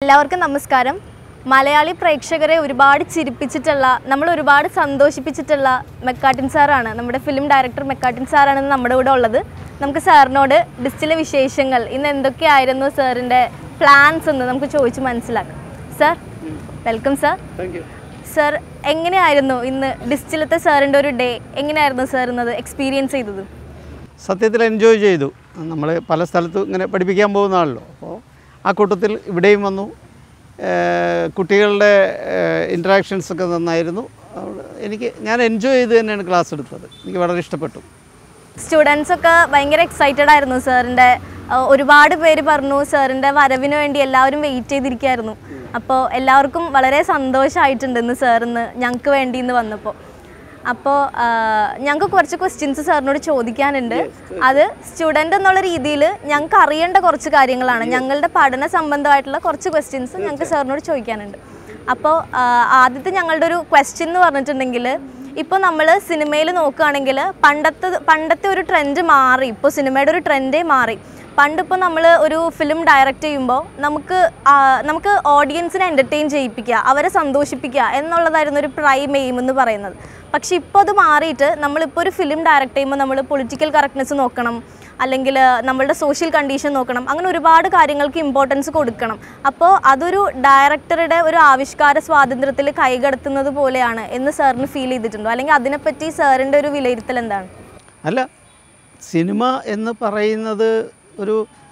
എല്ലാവർക്കും നമസ്കാരം മലയാളി പ്രേക്ഷകരെ ഒരുപാട് ചിരിപ്പിച്ചിട്ടുള്ള നമ്മൾ ഒരുപാട് സന്തോഷിപ്പിച്ചിട്ടുള്ള മെക്കാട്ടിൻ സാറാണ് നമ്മുടെ ഫിലിം ഡയറക്ടർ മെക്കാട്ടിൻ സാറാണ് ഇന്ന് നമ്മുടെ കൂടെ ഉള്ളത് നമുക്ക് സാറിനോട് ഡിസ്റ്റിലെ വിശേഷങ്ങൾ ഇന്ന് എന്തൊക്കെയായിരുന്നു സാറിൻ്റെ പ്ലാൻസ് എന്ന് നമുക്ക് ചോദിച്ച് മനസ്സിലാക്കാം sir welcome sir thank you sir എങ്ങനെയായിരുന്നു ഇന്ന് ഡിസ്റ്റിലത്തെ സാറിൻ്റെ ഒരു ഡേ എങ്ങനെയായിരുന്നു സാർ ഇന്നത് എക്സ്പീരിയൻസ് ചെയ്തത് സത്യത്തിൽ എൻജോയ് ചെയ്തു നമ്മൾ പല സ്ഥലത്തും ഇങ്ങനെ പഠിപ്പിക്കാൻ പോകുന്നതാണല്ലോ അപ്പോൾ ആ കൂട്ടത്തിൽ ഇവിടെയും വന്നു ഏഹ് കുട്ടികളുടെ ഇൻട്രാക്ഷൻസ് ഒക്കെ നന്നായിരുന്നു അവിടെ എനിക്ക് ഞാൻ എൻജോയ് ചെയ്ത് തന്നെയാണ് ക്ലാസ് എടുത്തത് എനിക്ക് വളരെ ഇഷ്ടപ്പെട്ടു സ്റ്റുഡൻസ് ഒക്കെ ഭയങ്കര എക്സൈറ്റഡ് ആയിരുന്നു സാറിൻ്റെ ഒരുപാട് പേര് പറഞ്ഞു സാറിൻ്റെ വരവിന് വേണ്ടി എല്ലാവരും വെയിറ്റ് ചെയ്തിരിക്കുകയായിരുന്നു അപ്പോൾ എല്ലാവർക്കും വളരെ സന്തോഷമായിട്ടുണ്ട് ഇന്ന് സാറിന്ന് ഞങ്ങൾക്ക് വേണ്ടി ഇന്ന് വന്നപ്പോൾ അപ്പോൾ ഞങ്ങൾക്ക് കുറച്ച് ക്വസ്റ്റ്യൻസ് സാറിനോട് ചോദിക്കാനുണ്ട് അത് സ്റ്റുഡൻ്റ് എന്നുള്ള രീതിയിൽ ഞങ്ങൾക്ക് അറിയേണ്ട കുറച്ച് കാര്യങ്ങളാണ് ഞങ്ങളുടെ പഠന സംബന്ധമായിട്ടുള്ള കുറച്ച് ക്വസ്റ്റ്യൻസ് ഞങ്ങൾക്ക് സാറിനോട് ചോദിക്കാനുണ്ട് അപ്പോൾ ആദ്യത്തെ ഞങ്ങളുടെ ഒരു ക്വസ്റ്റ്യൻ എന്ന് പറഞ്ഞിട്ടുണ്ടെങ്കിൽ ഇപ്പോൾ നമ്മൾ സിനിമയിൽ നോക്കുകയാണെങ്കിൽ പണ്ടത്തെ പണ്ടത്തെ ഒരു ട്രെൻഡ് മാറി ഇപ്പോൾ സിനിമയുടെ ഒരു ട്രെൻഡേ മാറി പണ്ടിപ്പോൾ നമ്മൾ ഒരു ഫിലിം ഡയറക്റ്റ് ചെയ്യുമ്പോൾ നമുക്ക് ആ, നമുക്ക് ഓഡിയൻസിനെ എൻ്റർടൈൻ ചെയ്യിപ്പിക്കുക അവരെ സന്തോഷിപ്പിക്കുക എന്നുള്ളതായിരുന്നു ഒരു പ്രൈം എയിം എന്ന് പറയുന്നത് പക്ഷെ ഇപ്പോൾ അത് മാറിയിട്ട് നമ്മളിപ്പോൾ ഒരു ഫിലിം ഡയറക്റ്റ് ചെയ്യുമ്പോൾ നമ്മൾ പൊളിറ്റിക്കൽ കറക്റ്റ്നെസ് നോക്കണം അല്ലെങ്കിൽ നമ്മളുടെ സോഷ്യൽ കണ്ടീഷൻ നോക്കണം അങ്ങനെ ഒരുപാട് കാര്യങ്ങൾക്ക് ഇമ്പോർട്ടൻസ് കൊടുക്കണം അപ്പോൾ അതൊരു ഡയറക്ടറുടെ ഒരു ആവിഷ്കാര സ്വാതന്ത്ര്യത്തിൽ കൈകടത്തുന്നത് പോലെയാണ് എന്ന് സാറിന് ഫീൽ ചെയ്തിട്ടുണ്ടോ അല്ലെങ്കിൽ അതിനെപ്പറ്റി സാറിൻ്റെ ഒരു വിലയിരുത്തൽ എന്താണ് അല്ല സിനിമ എന്ന് പറയുന്നത് ഒരു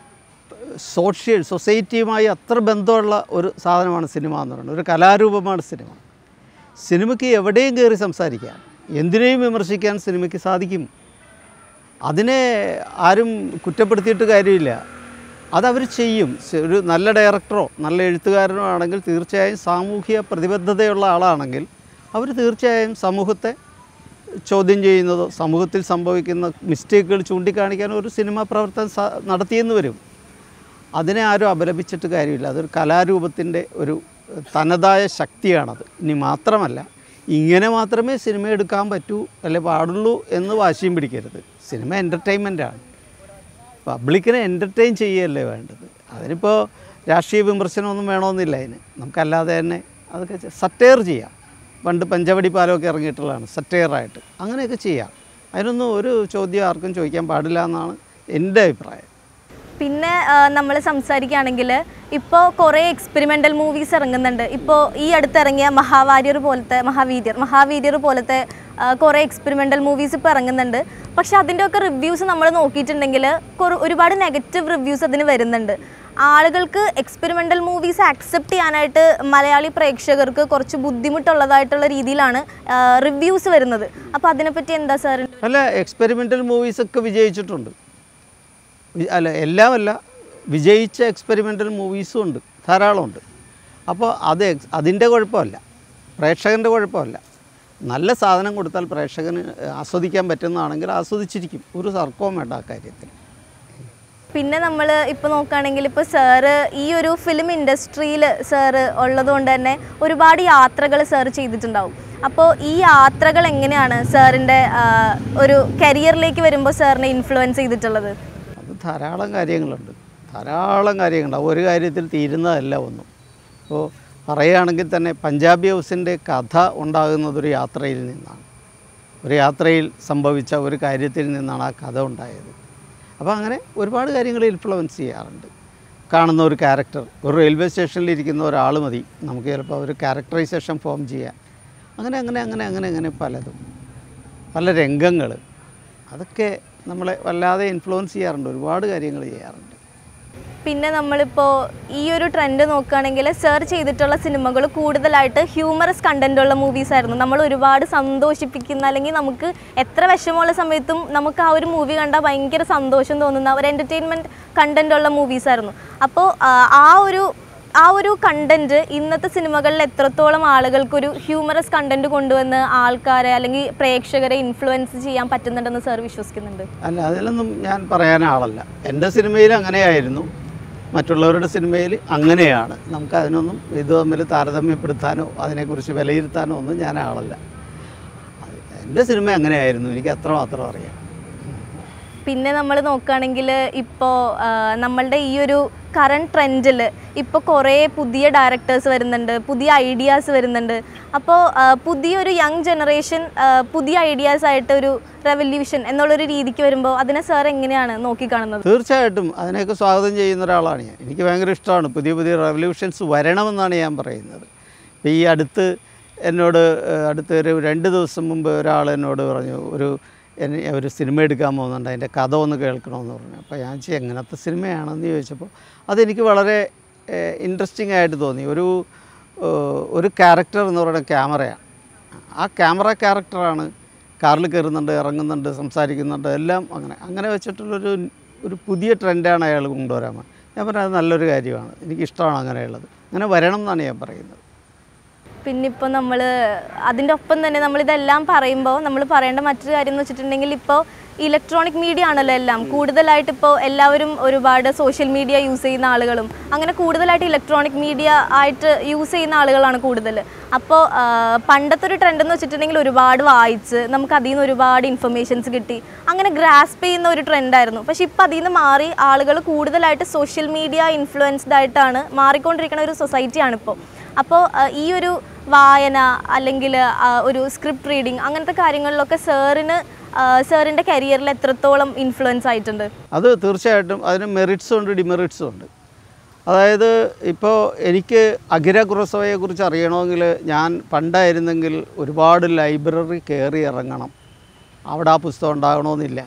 സോഷ്യൽ സൊസൈറ്റിയുമായി അത്ര ബന്ധമുള്ള ഒരു സാധനമാണ് സിനിമ എന്ന് പറയുന്നത് ഒരു കലാരൂപമാണ് സിനിമ സിനിമയ്ക്ക് എവിടെയും കയറി സംസാരിക്കാം എന്തിനേയും വിമർശിക്കാൻ സിനിമയ്ക്ക് സാധിക്കും അതിനെ ആരും കുറ്റപ്പെടുത്തിയിട്ട് കാര്യമില്ല അതവർ ചെയ്യും സ- ഒരു നല്ല ഡയറക്ടറോ നല്ല എഴുത്തുകാരനോ ആണെങ്കിൽ തീർച്ചയായും സാമൂഹിക പ്രതിബദ്ധതയുള്ള ആളാണെങ്കിൽ അവർ തീർച്ചയായും സമൂഹത്തെ ചോദ്യം ചെയ്യുന്നതോ സമൂഹത്തിൽ സംഭവിക്കുന്ന മിസ്റ്റേക്കുകൾ ചൂണ്ടിക്കാണിക്കാൻ ഒരു സിനിമാ പ്രവർത്തനം സ- നടത്തിയെന്ന് വരും അതിനെ ആരും അപലപിച്ചിട്ട് കാര്യമില്ല അതൊരു കലാരൂപത്തിൻ്റെ ഒരു തനതായ ശക്തിയാണത് ഇനി മാത്രമല്ല ഇങ്ങനെ മാത്രമേ സിനിമ എടുക്കാൻ പറ്റൂ അല്ലെ പാടുള്ളൂ എന്ന് വാശിയും പിടിക്കരുത് സിനിമ എൻ്റർടൈൻമെൻറ്റാണ് പബ്ലിക്കിനെ എൻ്റർടൈൻ ചെയ്യുകയല്ലേ വേണ്ടത് അതിനിപ്പോൾ രാഷ്ട്രീയ വിമർശനമൊന്നും വേണമെന്നില്ല അതിന് നമുക്കല്ലാതെ തന്നെ അതൊക്കെ സറ്റയർ ചെയ്യാം പണ്ട് പഞ്ചവടി പാലമൊക്കെ ഇറങ്ങിയിട്ടുള്ളതാണ് സറ്റയറായിട്ട് അങ്ങനെയൊക്കെ ചെയ്യാം അതിനൊന്നും ഒരു ചോദ്യം ആർക്കും ചോദിക്കാൻ പാടില്ല എന്നാണ് എൻ്റെ അഭിപ്രായം പിന്നെ നമ്മൾ സംസാരിക്കുകയാണെങ്കിൽ ഇപ്പോൾ കുറേ എക്സ്പെരിമെൻ്റൽ മൂവീസ് ഇറങ്ങുന്നുണ്ട് ഇപ്പോൾ ഈ അടുത്ത് ഇറങ്ങിയ മഹാവാര്യർ പോലത്തെ മഹാവീര്യർ മഹാവീര്യർ പോലത്തെ ആ, കുറേ എക്സ്പെരിമെൻ്റൽ മൂവീസ് ഇപ്പോൾ ഇറങ്ങുന്നുണ്ട് പക്ഷെ അതിൻ്റെയൊക്കെ റിവ്യൂസ് നമ്മൾ നോക്കിയിട്ടുണ്ടെങ്കിൽ കുറ- ഒരുപാട് നെഗറ്റീവ് റിവ്യൂസ് അതിന് വരുന്നുണ്ട് ആളുകൾക്ക് എക്സ്പെരിമെൻ്റൽ മൂവീസ് അക്സെപ്റ്റ് ചെയ്യാനായിട്ട് മലയാളി പ്രേക്ഷകർക്ക് കുറച്ച് ബുദ്ധിമുട്ടുള്ളതായിട്ടുള്ള രീതിയിലാണ് റിവ്യൂസ് വരുന്നത് അപ്പോൾ അതിനെപ്പറ്റി എന്താ സാർ അല്ല എക്സ്പെരിമെൻ്റൽ മൂവീസൊക്കെ വിജയിച്ചിട്ടുണ്ട് വി- അല്ല എല്ലാമല്ല വിജയിച്ച എക്സ്പെരിമെൻ്റൽ മൂവീസും ഉണ്ട് ധാരാളമുണ്ട് അപ്പോൾ അത് എക്സ് അതിൻ്റെ കുഴപ്പമല്ല പ്രേക്ഷകൻ്റെ കുഴപ്പമല്ല നല്ല സാധനം കൊടുത്താൽ പ്രേക്ഷകന് ആസ്വദിക്കാൻ പറ്റുന്നതാണെങ്കിൽ ആസ്വദിച്ചിരിക്കും ഒരു തർക്കവും വേണ്ട ആ കാര്യത്തിൽ പിന്നെ നമ്മൾ ഇപ്പോൾ നോക്കുകയാണെങ്കിൽ ഇപ്പോൾ സാറ് ഈ ഒരു ഫിലിം ഇൻഡസ്ട്രിയിൽ സാറ് ഉള്ളതുകൊണ്ട് തന്നെ ഒരുപാട് യാത്രകൾ സാറ് ചെയ്തിട്ടുണ്ടാവും അപ്പോൾ ഈ യാത്രകൾ എങ്ങനെയാണ് സാറിൻ്റെ ഒരു കരിയറിലേക്ക് വരുമ്പോൾ സാറിനെ ഇൻഫ്ലുവൻസ് ചെയ്തിട്ടുള്ളത് അത് ധാരാളം കാര്യങ്ങളുണ്ട് ധാരാളം കാര്യങ്ങളുണ്ട് ഒരു കാര്യത്തിൽ തീരുന്നതല്ല ഒന്നും ഇപ്പോൾ പറയുകയാണെങ്കിൽ തന്നെ പഞ്ചാബി ഹൗസിൻ്റെ കഥ ഉണ്ടാകുന്നത് ഒരു യാത്രയിൽ നിന്നാണ് ഒരു യാത്രയിൽ സംഭവിച്ച ഒരു കാര്യത്തിൽ നിന്നാണ് ആ കഥ ഉണ്ടായത് അപ്പോൾ അങ്ങനെ ഒരുപാട് കാര്യങ്ങൾ ഇൻഫ്ലുവൻസ് ചെയ്യാറുണ്ട് കാണുന്ന ഒരു ക്യാരക്ടർ ഒരു റെയിൽവേ സ്റ്റേഷനിൽ ഇരിക്കുന്ന ഒരാൾ മതി നമുക്ക് ചിലപ്പോൾ ഒരു ക്യാരക്ടറൈസേഷൻ ഫോം ചെയ്യാൻ അങ്ങനെ അങ്ങനെ അങ്ങനെ അങ്ങനെ അങ്ങനെ പലതും പല രംഗങ്ങൾ അതൊക്കെ നമ്മളെ വല്ലാതെ ഇൻഫ്ലുവൻസ് ചെയ്യാറുണ്ട് ഒരുപാട് കാര്യങ്ങൾ ചെയ്യാറുണ്ട് പിന്നെ നമ്മളിപ്പോൾ ഈ ഒരു ട്രെൻഡ് നോക്കുകയാണെങ്കിൽ സാർ ചെയ്തിട്ടുള്ള സിനിമകൾ കൂടുതലായിട്ട് ഹ്യൂമറസ് കണ്ടൻ്റ് ഉള്ള മൂവീസ് ആയിരുന്നു നമ്മൾ ഒരുപാട് സന്തോഷിപ്പിക്കുന്ന അല്ലെങ്കിൽ നമുക്ക് എത്ര വിഷമമുള്ള സമയത്തും നമുക്ക് ആ ഒരു മൂവി കണ്ടാൽ ഭയങ്കര സന്തോഷം തോന്നുന്ന ഒരു എൻ്റർടൈൻമെൻറ്റ് കണ്ടൻ്റ് ഉള്ള മൂവീസ് ആയിരുന്നു അപ്പോൾ ആ, ആ ഒരു ആ ഒരു കണ്ടന്റ് ഇന്നത്തെ സിനിമകളിൽ എത്രത്തോളം ആളുകൾക്കൊരു ഹ്യൂമറസ് കണ്ടന്റ് കൊണ്ടുവന്ന് ആൾക്കാരെ അല്ലെങ്കിൽ പ്രേക്ഷകരെ ഇൻഫ്ലുവൻസ് ചെയ്യാൻ പറ്റുന്നുണ്ടെന്ന് സാർ വിശ്വസിക്കുന്നുണ്ട് അല്ല അതിലൊന്നും ഞാൻ പറയാൻ ആളല്ല എൻ്റെ സിനിമയിൽ അങ്ങനെയായിരുന്നു മറ്റുള്ളവരുടെ സിനിമയിൽ അങ്ങനെയാണ് നമുക്ക് അതിനൊന്നും ഇത് തമ്മിൽ താരതമ്യപ്പെടുത്താനോ അതിനെക്കുറിച്ച് വിലയിരുത്താനോ ഒന്നും ഞാൻ ആളല്ല അത് എൻ്റെ സിനിമ അങ്ങനെയായിരുന്നു എനിക്ക് അത്രമാത്രം അറിയാം പിന്നെ നമ്മൾ നോക്കുകയാണെങ്കിൽ ഇപ്പോൾ നമ്മളുടെ ഈ ഒരു കറണ്ട് ട്രെൻഡിൽ ഇപ്പോൾ കുറേ പുതിയ ഡയറക്ടേഴ്സ് വരുന്നുണ്ട് പുതിയ ഐഡിയാസ് വരുന്നുണ്ട് അപ്പോൾ പുതിയൊരു യങ് ജനറേഷൻ പുതിയ ഐഡിയാസ് ആയിട്ട് ഒരു റെവല്യൂഷൻ എന്നുള്ളൊരു രീതിക്ക് വരുമ്പോൾ അതിനെ സാർ എങ്ങനെയാണ് നോക്കിക്കാണുന്നത് തീർച്ചയായിട്ടും അതിനെയൊക്കെ സ്വാഗതം ചെയ്യുന്ന ഒരാളാണ് ഞാൻ എനിക്ക് ഭയങ്കര ഇഷ്ടമാണ് പുതിയ പുതിയ റെവല്യൂഷൻസ് വരണമെന്നാണ് ഞാൻ പറയുന്നത് ഇപ്പോൾ ഈ അടുത്ത് എന്നോട് ഏഹ്, അടുത്ത് ഒരു രണ്ട് ദിവസം മുമ്പ് ഒരാൾ എന്നോട് പറഞ്ഞു ഒരു എന്നെ ഒരു സിനിമ എടുക്കാൻ പോകുന്നുണ്ട് അതിൻ്റെ കഥ ഒന്ന് കേൾക്കണമെന്ന് പറഞ്ഞു അപ്പോൾ ഞാൻ ചോദിച്ചു എങ്ങനത്തെ സിനിമയാണെന്ന് ചോദിച്ചപ്പോൾ അതെനിക്ക് വളരെ ഇൻട്രസ്റ്റിംഗ് ആയിട്ട് തോന്നി ഒരു ഏഹ്, ഒരു ക്യാരക്ടർ എന്ന് പറയുന്നത് ക്യാമറയാണ് ആ ക്യാമറ ക്യാരക്ടറാണ് കാറിൽ കയറുന്നുണ്ട് ഇറങ്ങുന്നുണ്ട് സംസാരിക്കുന്നുണ്ട് എല്ലാം അങ്ങനെ അങ്ങനെ വെച്ചിട്ടുള്ളൊരു ഒരു പുതിയ ട്രെൻഡാണ് അയാൾ കൊണ്ടുവരാൻ പോകുന്നത്. ഞാൻ പറഞ്ഞത് അത് നല്ലൊരു കാര്യമാണ് എനിക്കിഷ്ടമാണ് അങ്ങനെയുള്ളത് അങ്ങനെ വരണം എന്നാണ് ഞാൻ പറയുന്നത് പിന്നിപ്പോൾ നമ്മൾ അതിൻ്റെ ഒപ്പം തന്നെ നമ്മളിതെല്ലാം പറയുമ്പോൾ നമ്മൾ പറയേണ്ട മറ്റൊരു കാര്യം എന്ന് വെച്ചിട്ടുണ്ടെങ്കിൽ ഇപ്പോൾ ഇലക്ട്രോണിക് മീഡിയ ആണല്ലോ എല്ലാം കൂടുതലായിട്ട് ഇപ്പോൾ എല്ലാവരും ഒരുപാട് സോഷ്യൽ മീഡിയ യൂസ് ചെയ്യുന്ന ആളുകളും അങ്ങനെ കൂടുതലായിട്ട് ഇലക്ട്രോണിക് മീഡിയ ആയിട്ട് യൂസ് ചെയ്യുന്ന ആളുകളാണ് കൂടുതൽ അപ്പോൾ പണ്ടത്തെ ഒരു ട്രെൻഡ് എന്ന് വെച്ചിട്ടുണ്ടെങ്കിൽ ഒരുപാട് വായിച്ച് നമുക്ക് അതിൽ നിന്ന് ഒരുപാട് ഇൻഫർമേഷൻസ് കിട്ടി അങ്ങനെ ഗ്രാസ്പ് ചെയ്യുന്ന ഒരു ട്രെൻഡായിരുന്നു പക്ഷേ ഇപ്പോൾ അതിൽ നിന്ന് മാറി ആളുകൾ കൂടുതലായിട്ട് സോഷ്യൽ മീഡിയ ഇൻഫ്ലുവൻസ്ഡ് ആയിട്ടാണ് മാറിക്കൊണ്ടിരിക്കുന്ന ഒരു സൊസൈറ്റിയാണ് ഇപ്പോൾ അപ്പോൾ ഈ ഒരു വായന അല്ലെങ്കിൽ ഒരു സ്ക്രിപ്റ്റ് റീഡിങ് അങ്ങനത്തെ കാര്യങ്ങളിലൊക്കെ സാറിന് സാറിൻ്റെ കരിയറിൽ എത്രത്തോളം ഇൻഫ്ലുവൻസ് ആയിട്ടുണ്ട് അത് തീർച്ചയായിട്ടും അതിന് മെറിറ്റ്സും ഉണ്ട് ഡിമെറിറ്റ്സും ഉണ്ട് അതായത് ഇപ്പോൾ എനിക്ക് അഖിര കുറുസവയെക്കുറിച്ച് അറിയണമെങ്കിൽ ഞാൻ പണ്ടായിരുന്നെങ്കിൽ ഒരുപാട് ലൈബ്രറി കയറി ഇറങ്ങണം അവിടെ ആ പുസ്തകം ഉണ്ടാകണമെന്നില്ല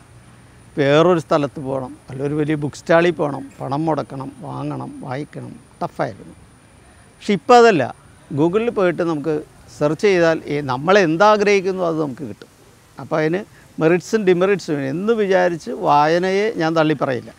വേറൊരു സ്ഥലത്ത് പോകണം അല്ല ഒരു വലിയ ബുക്ക് സ്റ്റാളിൽ പോകണം പണം മുടക്കണം വാങ്ങണം വായിക്കണം ടഫായിരുന്നു പക്ഷെ ഇപ്പോൾ അതല്ല ഗൂഗിളിൽ പോയിട്ട് നമുക്ക് സെർച്ച് ചെയ്താൽ ഈ നമ്മൾ എന്താഗ്രഹിക്കുന്നു അത് നമുക്ക് കിട്ടും അപ്പോൾ അതിന് മെറിറ്റ്സും ഡിമെറിറ്റ്സും എന്ന് വിചാരിച്ച് വായനയെ ഞാൻ തള്ളിപ്പറയില്ല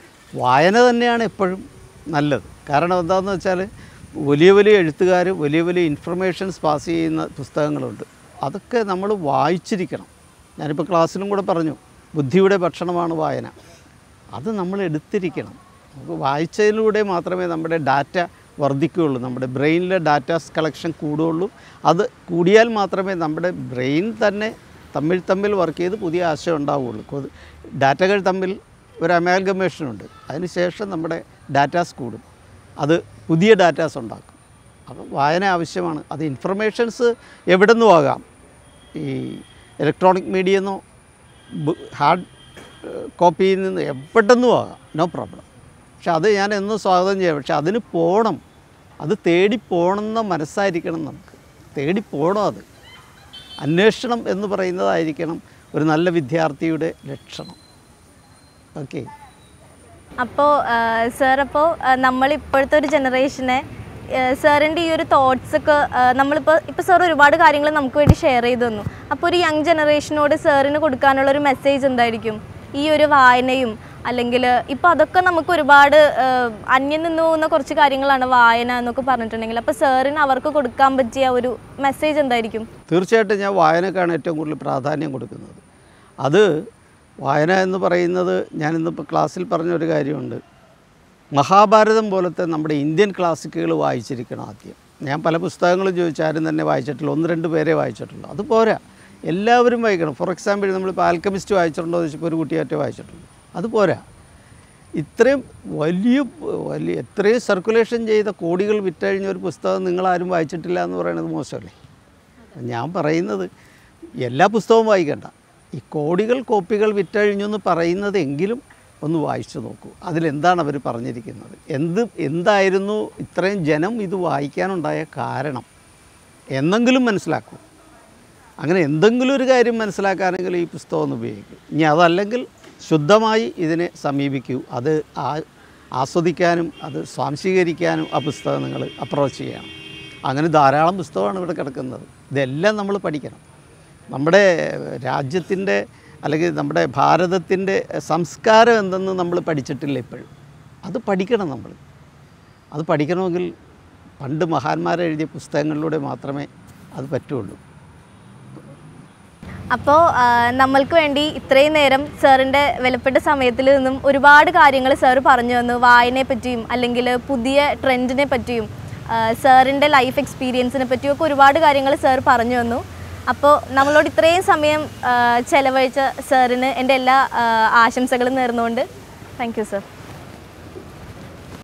വായന തന്നെയാണ് എപ്പോഴും നല്ലത് കാരണം എന്താണെന്ന് വെച്ചാൽ വലിയ വലിയ എഴുത്തുകാർ വലിയ വലിയ ഇൻഫർമേഷൻസ് പാസ് ചെയ്യുന്ന പുസ്തകങ്ങളുണ്ട് അതൊക്കെ നമ്മൾ വായിച്ചിരിക്കണം ഞാനിപ്പോൾ ക്ലാസ്സിലും കൂടെ പറഞ്ഞു ബുദ്ധിയുടെ ഭക്ഷണമാണ് വായന അത് നമ്മൾ എടുത്തിരിക്കണം നമുക്ക് വായിച്ചതിലൂടെ മാത്രമേ നമ്മുടെ ഡാറ്റ വർദ്ധിക്കുകയുള്ളൂ നമ്മുടെ ബ്രെയിനിലെ ഡാറ്റാസ് കളക്ഷൻ കൂടുകയുള്ളൂ അത് കൂടിയാൽ മാത്രമേ നമ്മുടെ ബ്രെയിൻ തന്നെ തമ്മിൽ തമ്മിൽ വർക്ക് ചെയ്ത് പുതിയ ആശയം ഉണ്ടാവുകയുള്ളൂ കൊത്- ഡാറ്റകൾ തമ്മിൽ ഒരു അമാൽഗമേഷനുണ്ട് അതിനുശേഷം നമ്മുടെ ഡാറ്റാസ് കൂടും അത് പുതിയ ഡാറ്റാസ് ഉണ്ടാക്കും അപ്പോൾ വായന ആവശ്യമാണ് അത് ഇൻഫർമേഷൻസ് എവിടെ നിന്നും ആകാം ഈ ഇലക്ട്രോണിക് മീഡിയെന്നോ ഹാർഡ് കോപ്പിയിൽ നിന്ന് എവിടെ നിന്നും ആകാം നോ പ്രോബ്ലം പക്ഷെ അത് ഞാൻ എന്നും സ്വാഗതം ചെയ്യാം പക്ഷെ അതിന് പോകണം അത് തേടി പോകണമെന്ന മനസ്സായിരിക്കണം നമുക്ക് തേടി പോകണം അത് അന്വേഷണം എന്ന് പറയുന്നതായിരിക്കണം ഒരു നല്ല വിദ്യാർത്ഥിയുടെ ലക്ഷണം ഓക്കെ അപ്പോൾ സാർ അപ്പോൾ നമ്മൾ ഇപ്പോഴത്തെ ഒരു ജനറേഷനെ സാറിൻ്റെ ഈ ഒരു തോട്ട്സ് ഒക്കെ നമ്മളിപ്പോൾ ഇപ്പോൾ സാർ ഒരുപാട് കാര്യങ്ങൾ നമുക്ക് വേണ്ടി ഷെയർ ചെയ്തു തന്നു അപ്പോൾ ഒരു യങ് ജനറേഷനോട് സാറിന് കൊടുക്കാനുള്ള ഒരു മെസ്സേജ് എന്തായിരിക്കും ഈ ഒരു വായനയും അല്ലെങ്കിൽ ഇപ്പോൾ അതൊക്കെ നമുക്ക് ഒരുപാട് ആ, അന്യം നിന്ന് പോകുന്ന കുറച്ച് കാര്യങ്ങളാണ് വായന എന്നൊക്കെ പറഞ്ഞിട്ടുണ്ടെങ്കിൽ അപ്പോൾ സാറിന് അവർക്ക് കൊടുക്കാൻ പറ്റിയ ഒരു മെസ്സേജ് എന്തായിരിക്കും തീർച്ചയായിട്ടും ഞാൻ വായനക്കാണ് ഏറ്റവും കൂടുതൽ പ്രാധാന്യം കൊടുക്കുന്നത് അത് വായന എന്ന് പറയുന്നത് ഞാൻ ഇന്നിപ്പോൾ ക്ലാസ്സിൽ പറഞ്ഞൊരു കാര്യമുണ്ട് മഹാഭാരതം പോലത്തെ നമ്മുടെ ഇന്ത്യൻ ക്ലാസിക്കുകൾ വായിച്ചിരിക്കണം ആദ്യം ഞാൻ പല പുസ്തകങ്ങളും ചോദിച്ചു ആരും തന്നെ വായിച്ചിട്ടില്ല ഒന്ന് രണ്ട് പേരെ വായിച്ചിട്ടുള്ളൂ അത് പോരാ എല്ലാവരും വായിക്കണം ഫോർ എക്സാമ്പിൾ നമ്മളിപ്പോൾ ആൽക്കമിസ്റ്റ് വായിച്ചിട്ടുണ്ടോ എന്ന് ചോദിച്ചപ്പോൾ ഒരു കുട്ടിയാറ്റേ വായിച്ചിട്ടുള്ളൂ അത് പോരാ ഇത്രയും വലിയ വലിയ എത്രയും സർക്കുലേഷൻ ചെയ്ത കോടികൾ വിറ്റഴിഞ്ഞ ഒരു പുസ്തകം നിങ്ങളാരും വായിച്ചിട്ടില്ല എന്ന് പറയുന്നത് മോശമല്ലേ ഞാൻ പറയുന്നത് എല്ലാ പുസ്തകവും വായിക്കണ്ട ഈ കോടികൾ കോപ്പികൾ വിറ്റഴിഞ്ഞു എന്ന് പറയുന്നത് എങ്കിലും ഒന്ന് വായിച്ചു നോക്കൂ അതിലെന്താണ് അവർ പറഞ്ഞിരിക്കുന്നത് എന്ത് എന്തായിരുന്നു ഇത്രയും ജനം ഇത് വായിക്കാനുണ്ടായ കാരണം എന്നെങ്കിലും മനസ്സിലാക്കൂ അങ്ങനെ എന്തെങ്കിലും ഒരു കാര്യം മനസ്സിലാക്കാനെങ്കിൽ ഈ പുസ്തകം ഒന്ന് ഉപയോഗിക്കും ഇനി അതല്ലെങ്കിൽ ശുദ്ധമായി ഇതിനെ സമീപിക്കൂ അത് ആ ആസ്വദിക്കാനും അത് സ്വാംശീകരിക്കാനും ആ പുസ്തകം നിങ്ങൾ അപ്രോച്ച് ചെയ്യണം അങ്ങനെ ധാരാളം പുസ്തകമാണ് ഇവിടെ കിടക്കുന്നത് ഇതെല്ലാം നമ്മൾ പഠിക്കണം നമ്മുടെ രാജ്യത്തിൻ്റെ അല്ലെങ്കിൽ നമ്മുടെ ഭാരതത്തിൻ്റെ സംസ്കാരം എന്തെന്ന് നമ്മൾ പഠിച്ചിട്ടില്ല ഇപ്പോഴും അത് പഠിക്കണം നമ്മൾ അത് പഠിക്കണമെങ്കിൽ പണ്ട് മഹാന്മാരെഴുതിയ പുസ്തകങ്ങളിലൂടെ മാത്രമേ അത് പറ്റുള്ളൂ അപ്പോൾ നമ്മൾക്ക് വേണ്ടി ഇത്രയും നേരം സാറിൻ്റെ വിലപ്പെട്ട സമയത്തിൽ നിന്നും ഒരുപാട് കാര്യങ്ങൾ സാർ പറഞ്ഞു തന്നു വായനയെ പറ്റിയും അല്ലെങ്കിൽ പുതിയ ട്രെൻഡിനെ പറ്റിയും സാറിൻ്റെ ലൈഫ് എക്സ്പീരിയൻസിനെ പറ്റിയും ഒക്കെ ഒരുപാട് കാര്യങ്ങൾ സാർ പറഞ്ഞു തന്നു അപ്പോൾ നമ്മളോട് ഇത്രയും സമയം ആ, ചെലവഴിച്ച സാറിന് എൻ്റെ എല്ലാ ആ, ആശംസകളും നേർന്നുകൊണ്ട് താങ്ക് യു സർ